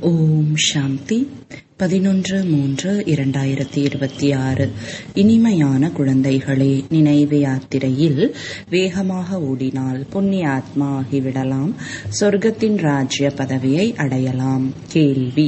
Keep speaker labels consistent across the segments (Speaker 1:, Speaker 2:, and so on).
Speaker 1: ஓம் சாந்தி பதினொன்று மூன்று இரண்டாயிரத்தி இருபத்தி ஆறு இனிமையான குழந்தைகளே நினைவு யாத்திரையில் வேகமாக ஓடினால் புண்ணிய ஆத்மா ஆகிவிடலாம் சொர்க்கத்தின் ராஜ்ய பதவியை அடையலாம் கேள்வி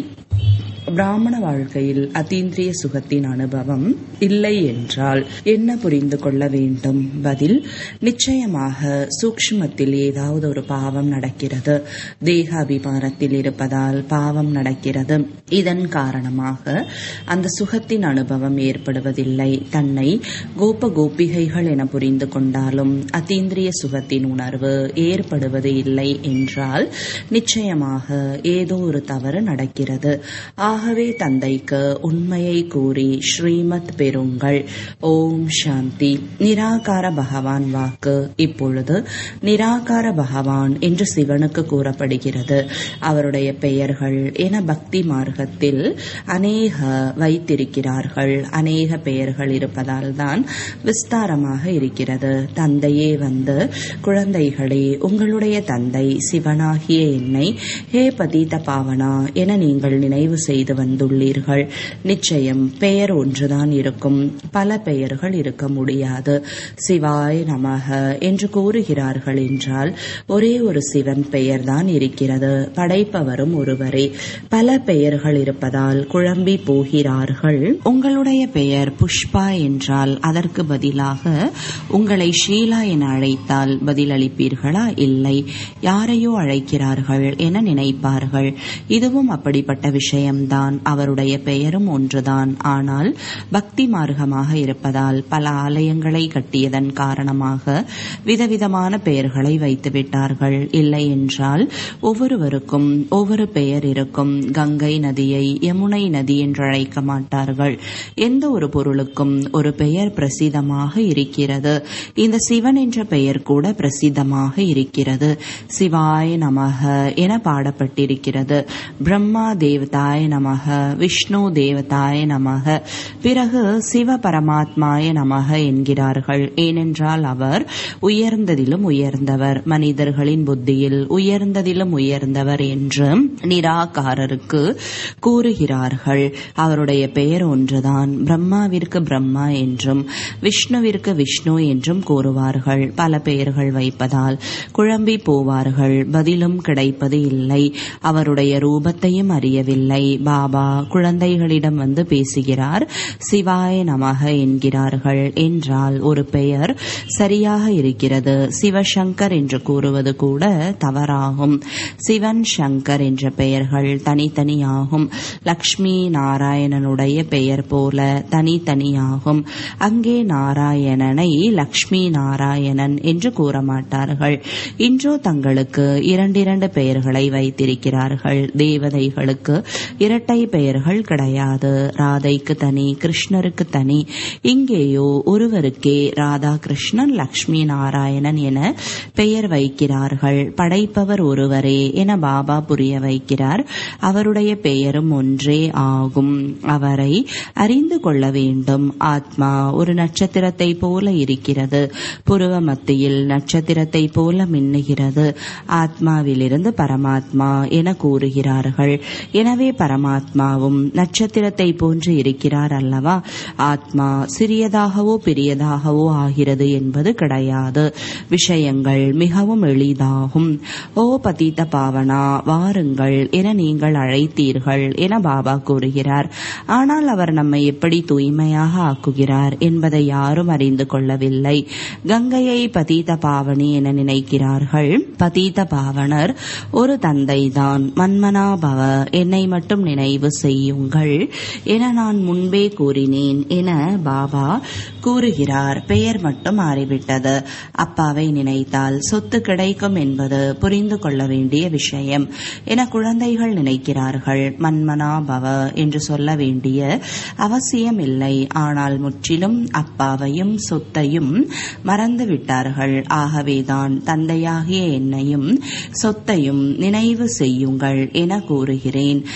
Speaker 1: பிராமண வாழ்க்கையில் அதீந்திரிய சுகத்தின் அனுபவம் இல்லை என்றால் என்ன புரிந்து கொள்ள வேண்டும் பதில் நிச்சயமாக சூக்ஷ்மத்தில் ஏதாவது ஒரு பாவம் நடக்கிறது தேக அபிமானத்தில் இருப்பதால் பாவம் நடக்கிறது இதன் காரணமாக அந்த சுகத்தின் அனுபவம் ஏற்படுவதில்லை தன்னை கோப கோபிகைகள் என புரிந்து கொண்டாலும் அதீந்திரிய சுகத்தின் உணர்வு ஏற்படுவது இல்லை என்றால் நிச்சயமாக ஏதோ ஒரு தவறு நடக்கிறது ஆகவே தந்தைக்கு உண்மையை கூறி ஸ்ரீமத் பெறுங்கள் ஓம் சாந்தி நிராகார பகவான் வாக்கு இப்பொழுது நிராகார பகவான் என்று சிவனுக்கு கூறப்படுகிறது அவருடைய பெயர்கள் என பக்தி மார்க்கத்தில் அநேக வைத்திருக்கிறார்கள் அநேக பெயர்கள் இருப்பதால் தான் விஸ்தாரமாக இருக்கிறது தந்தையே வந்து குழந்தைகளே உங்களுடைய தந்தை சிவனாகிய என்னை ஹே பதித பாவனா என நீங்கள் நினைவு செய்து வந்துள்ளீர்கள் நிச்சயம் பெயர் ஒன்றுதான் இருக்கும் பல பெயர்கள் இருக்க முடியாது சிவாய் நமக என்று கூறுகிறார்கள் என்றால் ஒரே ஒரு சிவன் பெயர்தான் இருக்கிறது படைப்பவரும் ஒருவரே பல பெயர்கள் இருப்பதால் குழம்பி போகிறார்கள் உங்களுடைய பெயர் புஷ்பா என்றால் அதற்கு பதிலாக உங்களை ஷீலா என அழைத்தால் பதிலளிப்பீர்களா இல்லை யாரையோ அழைக்கிறார்கள் என நினைப்பார்கள் இதுவும் அப்படிப்பட்ட விஷயம்தான் அவருடைய பெயரும் ஒன்றுதான் ஆனால் பக்தி மார்க்கமாக இருப்பதால் பல ஆலயங்களை கட்டியதன் காரணமாக விதவிதமான பெயர்களை வைத்துவிட்டார்கள் இல்லை என்றால் ஒவ்வொருவருக்கும் ஒவ்வொரு பெயர் இருக்கும் கங்கை நதியை யமுனை நதி என்று அழைக்க மாட்டார்கள் எந்த ஒரு பொருளுக்கும் ஒரு பெயர் பிரசித்தமாக இருக்கிறது இந்த சிவன் என்ற பெயர் கூட பிரசித்தமாக இருக்கிறது சிவாய நமக என பாடப்பட்டிருக்கிறது பிரம்மா தேவதாய நமக விஷ்ணு தேவதாய நமக பிறகு சிவ பரமாத்மாய நமக என்கிறார்கள் ஏனென்றால் அவர் உயர்ந்ததிலும் உயர்ந்தவர் மனிதர்களின் புத்தியில் உயர்ந்ததிலும் உயர்ந்தவர் என்று நிராகாரருக்கு கூறுகிறார்கள் அவருடைய பெயர் ஒன்றுதான் பிரம்மாவிற்கு பிரம்மா என்றும் விஷ்ணுவிற்கு விஷ்ணு என்றும் கூறுவார்கள் பல பெயர்கள் வைப்பதால் குழம்பி போவார்கள் பதிலும் கிடைப்பது இல்லை அவருடைய ரூபத்தையும் அறியவில்லை பாபா குழந்தைகளிடம் வந்து பேசுகிறார் சிவாய நமக என்கிறார்கள் என்றால் ஒரு பெயர் சரியாக இருக்கிறது சிவசங்கர் என்று கூறுவது கூட தவறாகும் சிவன் சங்கர் என்ற பெயர்கள் தனித்தனியாகும் லக்ஷ்மி நாராயணனுடைய பெயர் போல தனித்தனியாகும் அங்கே நாராயணனை லக்ஷ்மி நாராயணன் என்று கூற மாட்டார்கள் இன்றோ தங்களுக்கு இரண்டிரண்டு பெயர்களை வைத்திருக்கிறார்கள் தேவதைகளுக்கு இரட்டை பெயர்கள் கிடையாது ராதைக்கு தனி கிருஷ்ணருக்கு தனி இங்கேயோ ஒருவருக்கே ராதா கிருஷ்ணன் லக்ஷ்மி நாராயணன் என பெயர் வைக்கிறார்கள் படைப்பவர் ஒருவரே என பாபா புரிய வைக்கிறார் அவருடைய பெயரும் ஒன்றே ஆகும் அவரை அறிந்து கொள்ள வேண்டும் ஆத்மா ஒரு நட்சத்திரத்தை போல இருக்கிறது புருவ மத்தியில் நட்சத்திரத்தை போல மின்னுகிறது ஆத்மாவிலிருந்து பரமாத்மா என கூறுகிறார்கள் எனவே பரமாத்மாவும் நட்சத்திரத்தை போன்று இருக்கிறார் அல்லவா ஆத்மா சிறியதாகவோ பெரியதாகவோ ஆகிறது என்பது கிடையாது விஷயங்கள் மிகவும் எளிதாகும் ஓ பதித்த பாவனா வாருங்கள் என நீங்கள் அழைத்தீர்கள் என பாபா கூறுகிறார் ஆனால் அவர் நம்மை எப்படி தூய்மையாக ஆக்குகிறார் என்பதை யாரும் அறிந்து கொள்ளவில்லை கங்கையை பதீத பாவனி என நினைக்கிறார்கள் பதீத பாவனர் ஒரு தந்தைதான் மன்மனா பவ என்னை மட்டும் நினைவு செய்யுங்கள் என நான் முன்பே கூறினேன் என பாபா கூறுகிறார் பெயர் மட்டும் மாறிவிட்டது அப்பாவை நினைத்தால் சொத்து கிடைக்கும் என்பது புரிந்து கொள்ள வேண்டிய விஷயம் என குழந்தைகள் நினைக்கிறார்கள் மன்மனா பவ என்று சொல்ல வேண்டிய அவசியம் இல்லை ஆனால் முற்றிலும் அப்பாவையும் சொத்தையும் மறந்து விட்டார்கள் ஆகவேதான் தந்தையாகிய என்னையும் சொத்தையும் நினைவு செய்யுங்கள் என கூறுகிறேன் தந்தை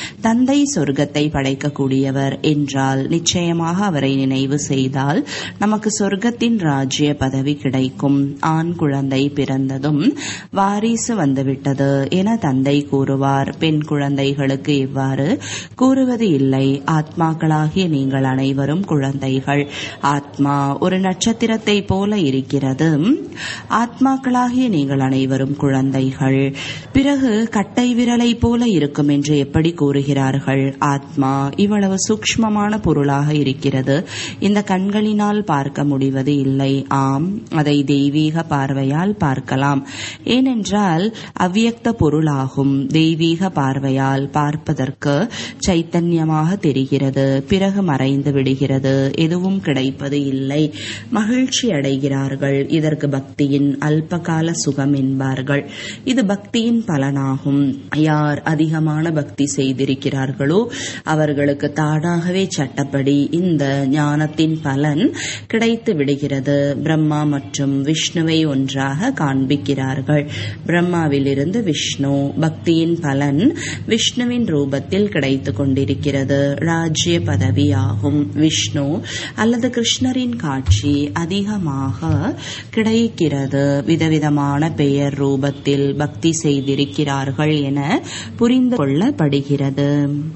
Speaker 1: தந்தை சொர்க்கத்தை படைக்கக்கூடியவர் என்றால் நிச்சயமாக அவரை நினைவு செய்தால் நமக்கு சொர்க்கத்தின் ராஜ்ய பதவி கிடைக்கும் ஆண் குழந்தை பிறந்ததும் வாரிசு வந்துவிட்டது என தந்தை கூறுவார் பெண் குழந்தைகளுக்கு இவ்வாறு கூறுவது இல்லை ஆத்மாக்களாகிய நீங்கள் அனைவரும் குழந்தைகள் ஆத்மா ஒரு நட்சத்திரத்தை போல இருக்கிறது ஆத்மாக்களாகிய நீங்கள் அனைவரும் குழந்தைகள் பிறகு கட்டை விரலை போல இருக்கும் என்று எப்படி கூறுகிறார்கள் ஆத்மா இவ்வளவு சூக்ஷ்மமான பொருளாக இருக்கிறது இந்த கண்களினால் பார்க்க முடிவது இல்லை ஆம் அதை தெய்வீக பார்வையால் பார்க்கலாம் ஏனென்றால் அவ்வியக்த பொருளாகும் தெய்வீக பார்வையால் பார்ப்பதற்கு சைத்தன்யமாக தெரிகிறது பிறகு மறைந்து விடுகிறது எதுவும் கிடைப்பது இல்லை மகிழ்ச்சி அடைகிறார்கள் இதற்கு பக்தியின் அல்பகால சுகம் என்பார்கள் இது பக்தியின் பலனாகும் யார் அதிகமான பக்தி செய்திருக்கிறார்களோ அவர்களுக்கு தானாகவே சட்டப்படி இந்த ஞானத்தின் பலன் கிடைத்து விடுகிறது பிரம்மா மற்றும் விஷ்ணுவை ஒன்றாக காண்பிக்கிறார்கள் பிரம்மாவிலிருந்து விஷ்ணு பக்தியின் பலன் விஷ்ணுவின் ரூபத்தில் கிடைத்து கொண்டிருக்கிறது ராஜ்ய பதவியாகும் விஷ்ணு அல்லது கிருஷ்ணரின் காட்சி அதிகமாக கிடைக்கிறது விதவிதமான பெயர் ரூபத்தில் பக்தி செய்திருக்கிறார்கள் என புரிந்து கொள்ளப்படுகிறது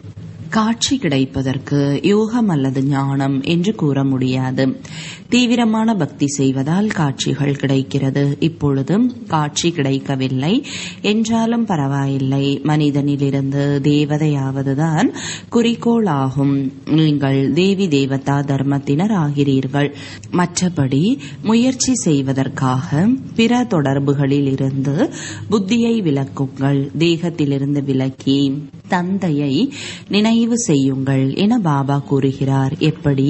Speaker 1: காட்சி கிடைப்பதற்கு யோகம் அல்லது ஞானம் என்று கூற முடியாது தீவிரமான பக்தி செய்வதால் காட்சிகள் கிடைக்கிறது இப்பொழுதும் காட்சி கிடைக்கவில்லை என்றாலும் பரவாயில்லை மனிதனிலிருந்து தேவதையாவதுதான் குறிக்கோள் ஆகும் நீங்கள் தேவி தேவதா தர்மத்தினர் ஆகிறீர்கள் மற்றபடி முயற்சி செய்வதற்காக பிற தொடர்புகளில் இருந்து புத்தியை விலக்குங்கள் தேகத்திலிருந்து விலக்கி தந்தையை நினைவு செய்யுங்கள் என பாபா கூறுகிறார் எப்படி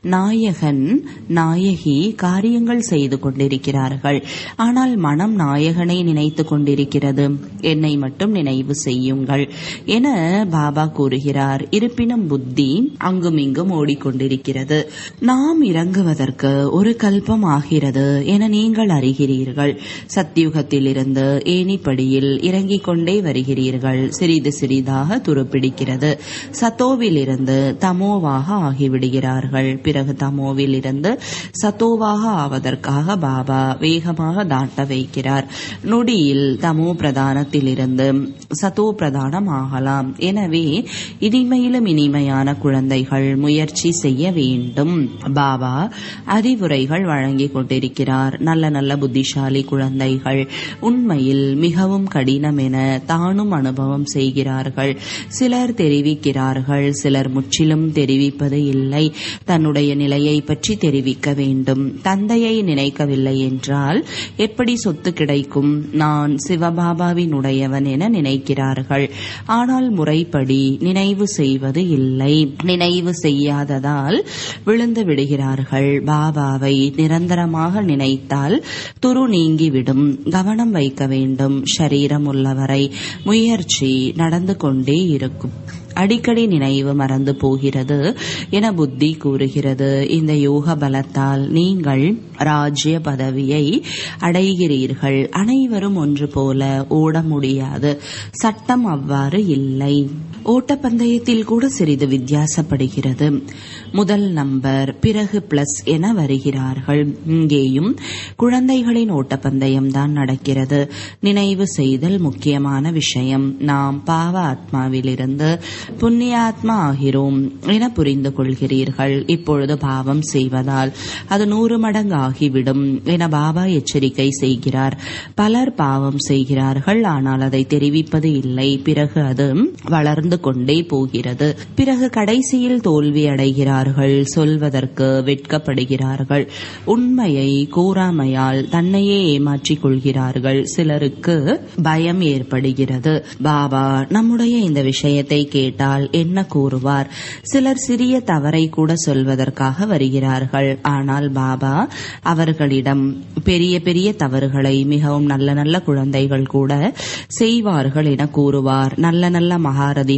Speaker 1: நாயகன் நாயகி காரியங்கள் செய்து கொண்டிருக்கிறார்கள் ஆனால் மனம் நாயகனை நினைத்து கொண்டிருக்கிறது என்னை மட்டும் நினைவு செய்யுங்கள் என பாபா கூறுகிறார் இருப்பினும் புத்தி அங்கும் இங்கும் ஓடிக்கொண்டிருக்கிறது நாம் இறங்குவதற்கு ஒரு கல்பம் ஆகிறது என நீங்கள் அறிகிறீர்கள் சத்தியுகத்திலிருந்து ஏணிப்படியில் இறங்கிக் கொண்டே வருகிறீர்கள் சிறிது சிறிதாக துருப்பிடிக்கிறது சத்தோவிலிருந்து தமோவாக ஆகிவிடுகிறார்கள் பிறகு தமோவில் இருந்து சத்தோவாக ஆவதற்காக பாபா வேகமாக தாட்ட வைக்கிறார் நொடியில் தமோ பிரதானத்திலிருந்து சத்தோ பிரதானம் ஆகலாம் எனவே இனிமையிலும் இனிமையான குழந்தைகள் முயற்சி செய்ய வேண்டும் பாபா அறிவுரைகள் வழங்கிக் கொண்டிருக்கிறார் நல்ல நல்ல புத்திசாலி குழந்தைகள் உண்மையில் மிகவும் கடினம் என தானும் அனுபவம் செய்கிறார்கள் சிலர் தெரிவிக்கிறார்கள் சிலர் முற்றிலும் தெரிவிப்பது இல்லை தன்னுடைய நிலையை பற்றி தெரிவிக்க வேண்டும் தந்தையை நினைக்கவில்லை என்றால் எப்படி சொத்து கிடைக்கும் நான் சிவபாபாவின் உடையவன் என நினைக்கிறார்கள் ஆனால் முறைப்படி நினைவு செய்வது இல்லை நினைவு செய்யாததால் விழுந்து விடுகிறார்கள் பாபாவை நிரந்தரமாக நினைத்தால் துரு நீங்கிவிடும் கவனம் வைக்க வேண்டும் ஷரீரம் உள்ளவரை முயற்சி நடந்து கொண்டே இருக்கும் அடிக்கடி நினைவு மறந்து போகிறது என புத்தி கூறுகிறது இந்த யோக பலத்தால் நீங்கள் ராஜ்ய பதவியை அடைகிறீர்கள் அனைவரும் ஒன்று போல ஓட முடியாது சட்டம் அவ்வாறு இல்லை ஓட்டப்பந்தயத்தில் கூட சிறிது வித்தியாசப்படுகிறது முதல் நம்பர் பிறகு பிளஸ் என வருகிறார்கள் இங்கேயும் குழந்தைகளின் ஓட்டப்பந்தயம் தான் நடக்கிறது நினைவு செய்தல் முக்கியமான விஷயம் நாம் பாவ ஆத்மாவிலிருந்து புண்ணியாத்மா ஆகிறோம் என புரிந்து கொள்கிறீர்கள் இப்பொழுது பாவம் செய்வதால் அது நூறு மடங்கு ஆகிவிடும் என பாபா எச்சரிக்கை செய்கிறார் பலர் பாவம் செய்கிறார்கள் ஆனால் அதை தெரிவிப்பது இல்லை பிறகு அது வளர்ந்து கொண்டே போகிறது பிறகு கடைசியில் தோல்வி அடைகிறார்கள் சொல்வதற்கு வெட்கப்படுகிறார்கள் உண்மையை கூறாமையால் தன்னையே ஏமாற்றிக் கொள்கிறார்கள் சிலருக்கு பயம் ஏற்படுகிறது பாபா நம்முடைய இந்த விஷயத்தை கேட்டால் என்ன கூறுவார் சிலர் சிறிய தவறை கூட சொல்வதற்காக வருகிறார்கள் ஆனால் பாபா அவர்களிடம் பெரிய பெரிய தவறுகளை மிகவும் நல்ல நல்ல குழந்தைகள் கூட செய்வார்கள் என கூறுவார் நல்ல நல்ல மகாரதிகள்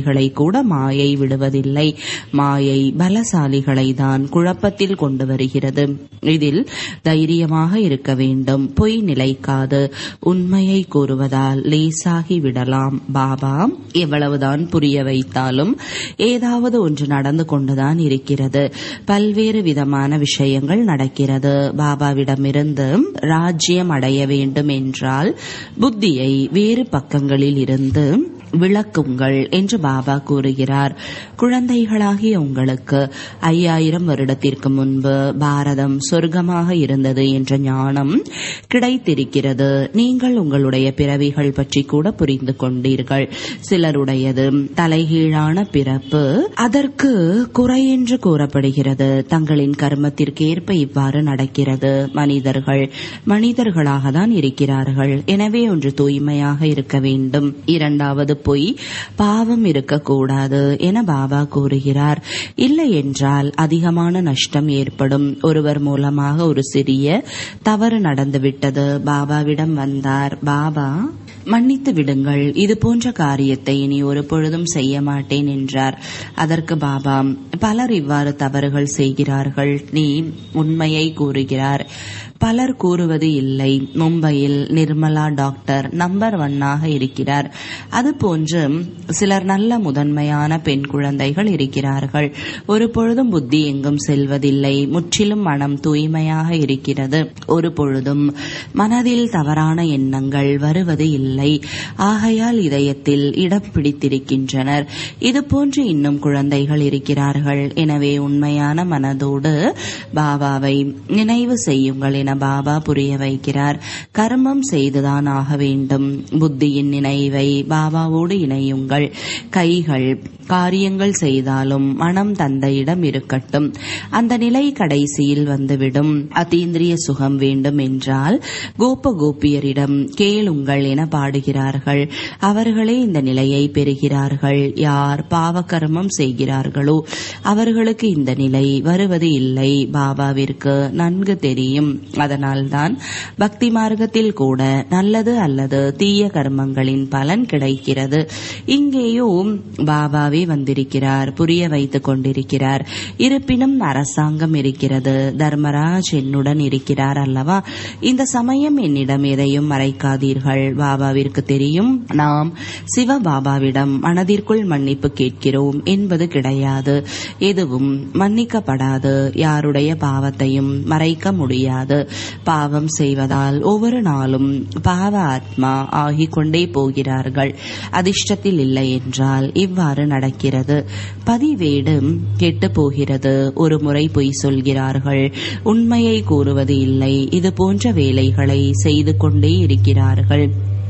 Speaker 1: குழந்தைகளை கூட மாயை விடுவதில்லை மாயை பலசாலிகளை தான் குழப்பத்தில் கொண்டு வருகிறது இதில் தைரியமாக இருக்க வேண்டும் பொய் நிலைக்காது உண்மையை கூறுவதால் லேசாகி விடலாம் பாபா எவ்வளவுதான் புரிய வைத்தாலும் ஏதாவது ஒன்று நடந்து கொண்டுதான் இருக்கிறது பல்வேறு விதமான விஷயங்கள் நடக்கிறது பாபாவிடமிருந்து ராஜ்யம் அடைய வேண்டும் என்றால் புத்தியை வேறு பக்கங்களில் இருந்து விளக்குங்கள் என்று பாபா கூறுகிறார் குழந்தைகளாகிய உங்களுக்கு ஐயாயிரம் வருடத்திற்கு முன்பு பாரதம் சொர்க்கமாக இருந்தது என்ற ஞானம் கிடைத்திருக்கிறது நீங்கள் உங்களுடைய பிறவிகள் பற்றி கூட புரிந்து கொண்டீர்கள் சிலருடையது தலைகீழான பிறப்பு அதற்கு குறை என்று கூறப்படுகிறது தங்களின் கர்மத்திற்கேற்ப இவ்வாறு நடக்கிறது மனிதர்கள் மனிதர்களாக தான் இருக்கிறார்கள் எனவே ஒன்று தூய்மையாக இருக்க வேண்டும் இரண்டாவது பொய் பாவம் இருக்கக்கூடாது என பாபா கூறுகிறார் இல்லை என்றால் அதிகமான நஷ்டம் ஏற்படும் ஒருவர் மூலமாக ஒரு சிறிய தவறு நடந்துவிட்டது பாபாவிடம் வந்தார் பாபா மன்னித்து விடுங்கள் இது போன்ற காரியத்தை இனி ஒரு பொழுதும் செய்ய மாட்டேன் என்றார் அதற்கு பாபா பலர் இவ்வாறு தவறுகள் செய்கிறார்கள் நீ உண்மையை கூறுகிறார் பலர் கூறுவது இல்லை மும்பையில் நிர்மலா டாக்டர் நம்பர் ஒன்னாக இருக்கிறார் அதுபோன்று சிலர் நல்ல முதன்மையான பெண் குழந்தைகள் இருக்கிறார்கள் ஒரு பொழுதும் புத்தி எங்கும் செல்வதில்லை முற்றிலும் மனம் தூய்மையாக இருக்கிறது ஒரு பொழுதும் மனதில் தவறான எண்ணங்கள் வருவது இல்லை ஆகையால் இதயத்தில் இடம் பிடித்திருக்கின்றனர் இதுபோன்று இன்னும் குழந்தைகள் இருக்கிறார்கள் எனவே உண்மையான மனதோடு பாபாவை நினைவு செய்யுங்கள் என பாபா புரிய வைக்கிறார் கர்மம் செய்துதான் ஆக வேண்டும் புத்தியின் நினைவை பாபாவோடு இணையுங்கள் கைகள் காரியங்கள் செய்தாலும் மனம் தந்தையிடம் இருக்கட்டும் அந்த நிலை கடைசியில் வந்துவிடும் அதீந்திரிய சுகம் வேண்டும் என்றால் கோப கோபியரிடம் கேளுங்கள் என பாடுகிறார்கள் அவர்களே இந்த நிலையை பெறுகிறார்கள் யார் பாவகர்மம் செய்கிறார்களோ அவர்களுக்கு இந்த நிலை வருவது இல்லை பாபாவிற்கு நன்கு தெரியும் அதனால்தான் பக்தி மார்க்கத்தில் கூட நல்லது அல்லது தீய கர்மங்களின் பலன் கிடைக்கிறது இங்கேயும் பாபாவே வந்திருக்கிறார் புரிய வைத்துக் கொண்டிருக்கிறார் இருப்பினும் அரசாங்கம் இருக்கிறது தர்மராஜ் என்னுடன் இருக்கிறார் அல்லவா இந்த சமயம் என்னிடம் எதையும் மறைக்காதீர்கள் பாபாவிற்கு தெரியும் நாம் சிவ பாபாவிடம் மனதிற்குள் மன்னிப்பு கேட்கிறோம் என்பது கிடையாது எதுவும் மன்னிக்கப்படாது யாருடைய பாவத்தையும் மறைக்க முடியாது பாவம் செய்வதால் ஒவ்வொரு நாளும் பாவ ஆத்மா ஆகிக் கொண்டே போகிறார்கள் அதிர்ஷ்டத்தில் இல்லை என்றால் இவ்வாறு நடக்கிறது பதிவேடு கெட்டு போகிறது ஒரு முறை பொய் சொல்கிறார்கள் உண்மையை கூறுவது இல்லை இது போன்ற வேலைகளை செய்து கொண்டே இருக்கிறார்கள்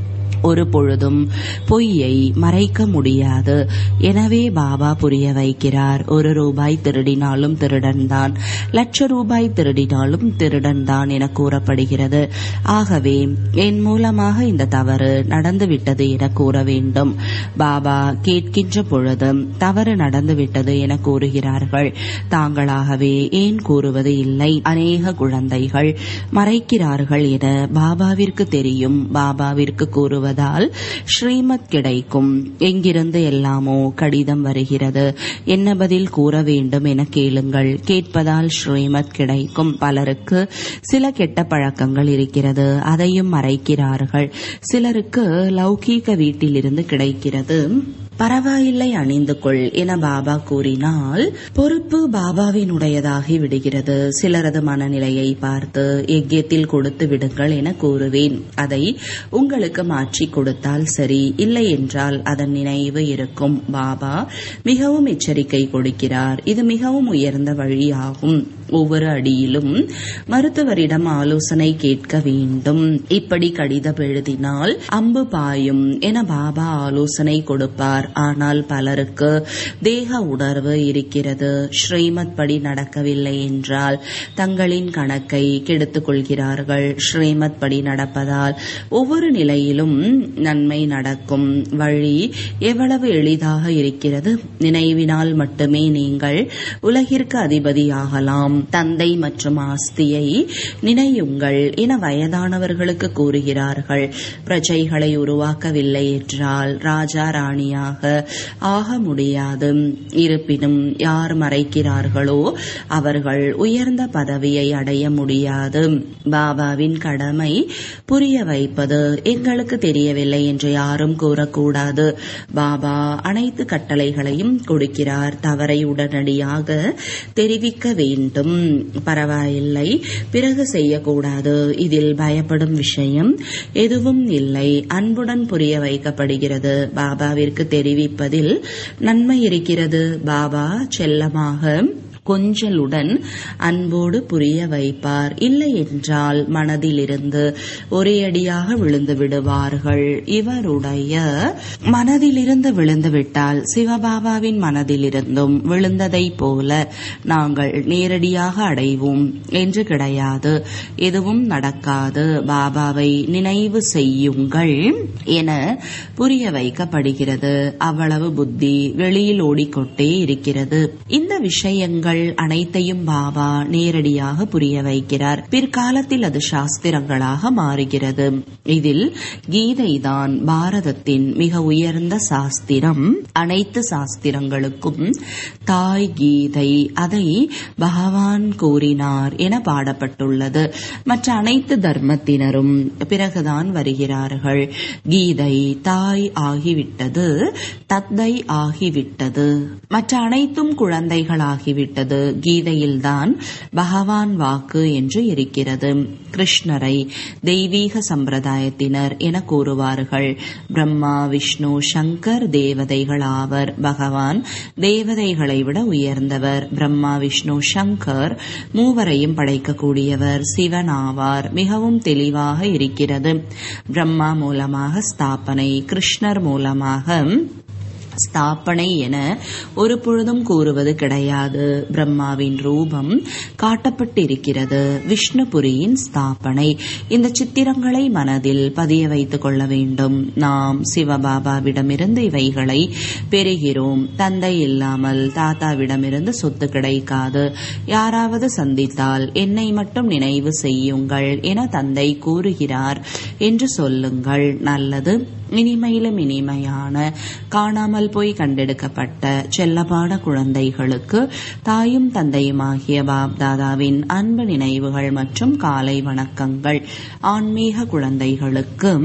Speaker 1: ஒரு பொழுதும் பொய்யை மறைக்க முடியாது எனவே பாபா புரிய வைக்கிறார் ஒரு ரூபாய் திருடினாலும் திருடன் தான் லட்ச ரூபாய் திருடினாலும் திருடன் தான் என கூறப்படுகிறது ஆகவே என் மூலமாக இந்த தவறு நடந்துவிட்டது என கூற வேண்டும் பாபா கேட்கின்ற பொழுது தவறு நடந்துவிட்டது என கூறுகிறார்கள் தாங்களாகவே ஏன் கூறுவது இல்லை அநேக குழந்தைகள் மறைக்கிறார்கள் என பாபாவிற்கு தெரியும் பாபாவிற்கு கூறுவது வருவதால் ஸ்ரீமத் கிடைக்கும் எங்கிருந்து எல்லாமோ கடிதம் வருகிறது என்ன பதில் கூற வேண்டும் என கேளுங்கள் கேட்பதால் ஸ்ரீமத் கிடைக்கும் பலருக்கு சில கெட்ட பழக்கங்கள் இருக்கிறது அதையும் மறைக்கிறார்கள் சிலருக்கு லௌகீக வீட்டிலிருந்து கிடைக்கிறது பரவாயில்லை அணிந்து கொள் என பாபா கூறினால் பொறுப்பு பாபாவினுடையதாகி விடுகிறது சிலரது மனநிலையை பார்த்து எக்கியத்தில் கொடுத்து விடுங்கள் என கூறுவேன் அதை உங்களுக்கு மாற்றி கொடுத்தால் சரி இல்லை என்றால் அதன் நினைவு இருக்கும் பாபா மிகவும் எச்சரிக்கை கொடுக்கிறார் இது மிகவும் உயர்ந்த வழியாகும் ஒவ்வொரு அடியிலும் மருத்துவரிடம் ஆலோசனை கேட்க வேண்டும் இப்படி கடிதம் எழுதினால் அம்பு பாயும் என பாபா ஆலோசனை கொடுப்பார் ஆனால் பலருக்கு தேக உணர்வு இருக்கிறது ஸ்ரீமத் படி நடக்கவில்லை என்றால் தங்களின் கணக்கை கெடுத்துக் கொள்கிறார்கள் ஸ்ரீமத் படி நடப்பதால் ஒவ்வொரு நிலையிலும் நன்மை நடக்கும் வழி எவ்வளவு எளிதாக இருக்கிறது நினைவினால் மட்டுமே நீங்கள் உலகிற்கு அதிபதியாகலாம் தந்தை மற்றும் ஆஸ்தியை நினையுங்கள் என வயதானவர்களுக்கு கூறுகிறார்கள் பிரஜைகளை உருவாக்கவில்லை என்றால் ராஜா ராணியாக நேரடியாக ஆக முடியாது இருப்பினும் யார் மறைக்கிறார்களோ அவர்கள் உயர்ந்த பதவியை அடைய முடியாது பாபாவின் கடமை புரிய வைப்பது எங்களுக்கு தெரியவில்லை என்று யாரும் கூறக்கூடாது பாபா அனைத்து கட்டளைகளையும் கொடுக்கிறார் தவறை உடனடியாக தெரிவிக்க வேண்டும் பரவாயில்லை பிறகு செய்யக்கூடாது இதில் பயப்படும் விஷயம் எதுவும் இல்லை அன்புடன் புரிய வைக்கப்படுகிறது பாபாவிற்கு தெரிவிப்பதில் நன்மை இருக்கிறது பாபா செல்லமாக கொஞ்சலுடன் அன்போடு புரிய வைப்பார் இல்லை என்றால் மனதிலிருந்து ஒரே அடியாக விழுந்து விடுவார்கள் இவருடைய மனதிலிருந்து விழுந்து விட்டால் சிவபாபாவின் மனதிலிருந்தும் விழுந்ததை போல நாங்கள் நேரடியாக அடைவோம் என்று கிடையாது எதுவும் நடக்காது பாபாவை நினைவு செய்யுங்கள் என புரிய வைக்கப்படுகிறது அவ்வளவு புத்தி வெளியில் ஓடிக்கொண்டே இருக்கிறது இந்த விஷயங்கள் விஷயங்கள் அனைத்தையும் பாபா நேரடியாக புரிய வைக்கிறார் பிற்காலத்தில் அது சாஸ்திரங்களாக மாறுகிறது இதில் கீதைதான் பாரதத்தின் மிக உயர்ந்த சாஸ்திரம் அனைத்து சாஸ்திரங்களுக்கும் தாய் கீதை அதை பகவான் கூறினார் என பாடப்பட்டுள்ளது மற்ற அனைத்து தர்மத்தினரும் பிறகுதான் வருகிறார்கள் கீதை தாய் ஆகிவிட்டது தத்தை ஆகிவிட்டது மற்ற அனைத்தும் குழந்தைகளாகிவிட்டது இருக்கிறது கீதையில்தான் பகவான் வாக்கு என்று இருக்கிறது கிருஷ்ணரை தெய்வீக சம்பிரதாயத்தினர் என கூறுவார்கள் பிரம்மா விஷ்ணு சங்கர் தேவதைகள் ஆவர் பகவான் தேவதைகளை விட உயர்ந்தவர் பிரம்மா விஷ்ணு சங்கர் மூவரையும் படைக்கக்கூடியவர் சிவன் ஆவார் மிகவும் தெளிவாக இருக்கிறது பிரம்மா மூலமாக ஸ்தாபனை கிருஷ்ணர் மூலமாக ஸ்தாபனை என ஒரு பொழுதும் கூறுவது கிடையாது பிரம்மாவின் ரூபம் காட்டப்பட்டிருக்கிறது விஷ்ணுபுரியின் ஸ்தாபனை இந்த சித்திரங்களை மனதில் பதிய வைத்துக் கொள்ள வேண்டும் நாம் சிவபாபாவிடமிருந்து இவைகளை பெறுகிறோம் தந்தை இல்லாமல் தாத்தாவிடமிருந்து சொத்து கிடைக்காது யாராவது சந்தித்தால் என்னை மட்டும் நினைவு செய்யுங்கள் என தந்தை கூறுகிறார் என்று சொல்லுங்கள் நல்லது இனிமையிலும் இனிமையான காணாமல் போய் கண்டெடுக்கப்பட்ட செல்லப்பாட குழந்தைகளுக்கு தாயும் தந்தையுமாகிய பாப் தாதாவின் அன்பு நினைவுகள் மற்றும் காலை வணக்கங்கள் ஆன்மீக குழந்தைகளுக்கு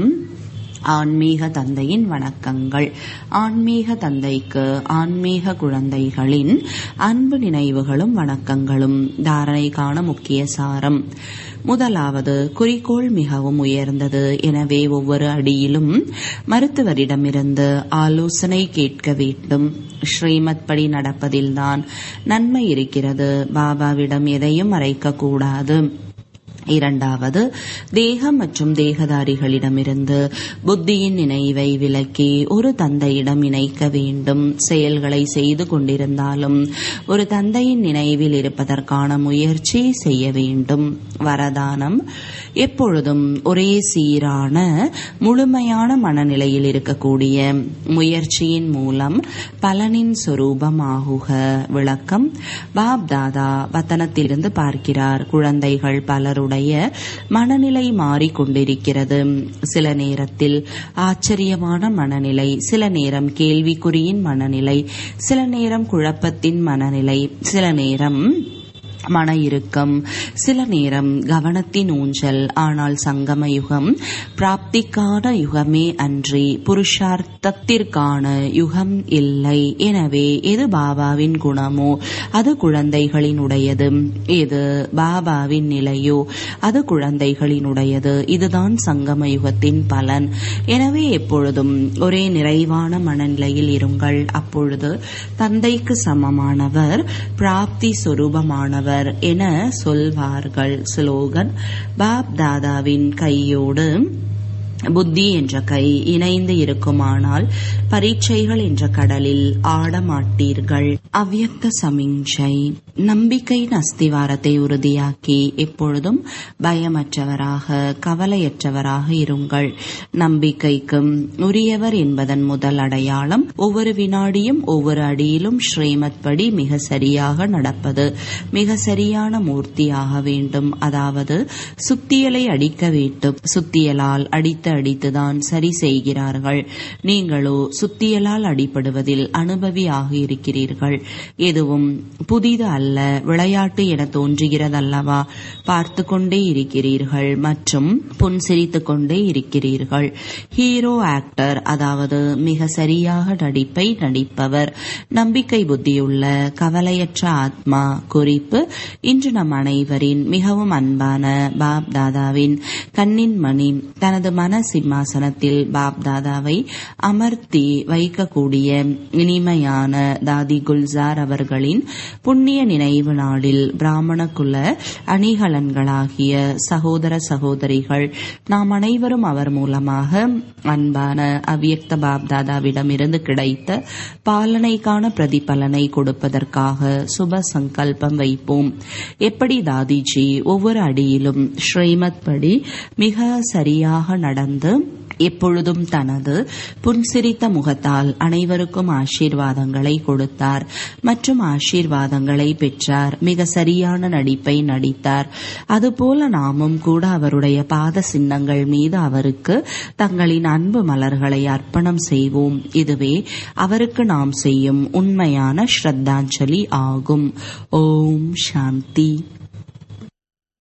Speaker 1: ஆன்மீக தந்தையின் வணக்கங்கள் ஆன்மீக தந்தைக்கு ஆன்மீக குழந்தைகளின் அன்பு நினைவுகளும் வணக்கங்களும் தாரணைக்கான முக்கிய சாரம் முதலாவது குறிக்கோள் மிகவும் உயர்ந்தது எனவே ஒவ்வொரு அடியிலும் மருத்துவரிடமிருந்து ஆலோசனை கேட்க வேண்டும் ஸ்ரீமத் படி நடப்பதில்தான் நன்மை இருக்கிறது பாபாவிடம் எதையும் மறைக்கக்கூடாது இரண்டாவது தேகம் மற்றும் தேகதாரிகளிடமிருந்து புத்தியின் நினைவை விலக்கி ஒரு தந்தையிடம் இணைக்க வேண்டும் செயல்களை செய்து கொண்டிருந்தாலும் ஒரு தந்தையின் நினைவில் இருப்பதற்கான முயற்சி செய்ய வேண்டும் வரதானம் எப்பொழுதும் ஒரே சீரான முழுமையான மனநிலையில் இருக்கக்கூடிய முயற்சியின் மூலம் பலனின் சொரூபமாகுக விளக்கம் பாப் தாதா வத்தனத்திலிருந்து பார்க்கிறார் குழந்தைகள் பலருடைய மனநிலை மாறிக்கொண்டிருக்கிறது சில நேரத்தில் ஆச்சரியமான மனநிலை சில நேரம் கேள்விக்குறியின் மனநிலை சில நேரம் குழப்பத்தின் மனநிலை சில நேரம் மன இறுக்கம் சில நேரம் கவனத்தின் ஊஞ்சல் ஆனால் சங்கம யுகம் பிராப்திக்கான யுகமே அன்றி புருஷார்த்தத்திற்கான யுகம் இல்லை எனவே எது பாபாவின் குணமோ அது குழந்தைகளினுடையது எது பாபாவின் நிலையோ அது குழந்தைகளினுடையது இதுதான் சங்கம யுகத்தின் பலன் எனவே எப்பொழுதும் ஒரே நிறைவான மனநிலையில் இருங்கள் அப்பொழுது தந்தைக்கு சமமானவர் பிராப்தி சொரூபமானவர் என சொல்வார்கள் ஸ்லோகன் பாப் தாதாவின் கையோடு புத்தி என்ற கை இணைந்து இருக்குமானால் பரீட்சைகள் என்ற கடலில் ஆடமாட்டீர்கள் அவ்யக்த சமிஞ்சை நம்பிக்கையின் அஸ்திவாரத்தை உறுதியாக்கி எப்பொழுதும் பயமற்றவராக கவலையற்றவராக இருங்கள் நம்பிக்கைக்கும் உரியவர் என்பதன் முதல் அடையாளம் ஒவ்வொரு வினாடியும் ஒவ்வொரு அடியிலும் ஸ்ரீமத் படி மிக சரியாக நடப்பது மிக சரியான மூர்த்தியாக வேண்டும் அதாவது சுத்தியலை அடிக்க வேண்டும் சுத்தியலால் அடித்து அடித்துதான் சரி செய்கிறார்கள் நீங்களோ சுத்தியலால் அடிபடுவதில் அனுபவியாக இருக்கிறீர்கள் எதுவும் புதிது அல்ல விளையாட்டு என தோன்றுகிறதல்லவா பார்த்து கொண்டே இருக்கிறீர்கள் மற்றும் புன்சிரித்துக் கொண்டே இருக்கிறீர்கள் ஹீரோ ஆக்டர் அதாவது மிக சரியாக நடிப்பை நடிப்பவர் நம்பிக்கை புத்தியுள்ள கவலையற்ற ஆத்மா குறிப்பு இன்று நம் அனைவரின் மிகவும் அன்பான பாப் தாதாவின் கண்ணின் மணி தனது மன சிம்மாசனத்தில் பாப் தாதாவை அமர்த்தி வைக்கக்கூடிய இனிமையான தாதி குல்சார் அவர்களின் புண்ணிய நினைவு நாளில் பிராமண குல அணிகலன்களாகிய சகோதர சகோதரிகள் நாம் அனைவரும் அவர் மூலமாக அன்பான அவ்யக்த பாப்தாதாவிடமிருந்து கிடைத்த பாலனைக்கான பிரதிபலனை கொடுப்பதற்காக சுப சங்கல்பம் வைப்போம் எப்படி தாதிஜி ஒவ்வொரு அடியிலும் ஸ்ரீமத் படி மிக சரியாக நடந்து எப்பொழுதும் தனது புன்சிரித்த முகத்தால் அனைவருக்கும் ஆசீர்வாதங்களை கொடுத்தார் மற்றும் ஆசீர்வாதங்களை பெற்றார் மிக சரியான நடிப்பை நடித்தார் அதுபோல நாமும் கூட அவருடைய பாத சின்னங்கள் மீது அவருக்கு தங்களின் அன்பு மலர்களை அர்ப்பணம் செய்வோம் இதுவே அவருக்கு நாம் செய்யும் உண்மையான ஸ்ரத்தாஞ்சலி ஆகும் ஓம் சாந்தி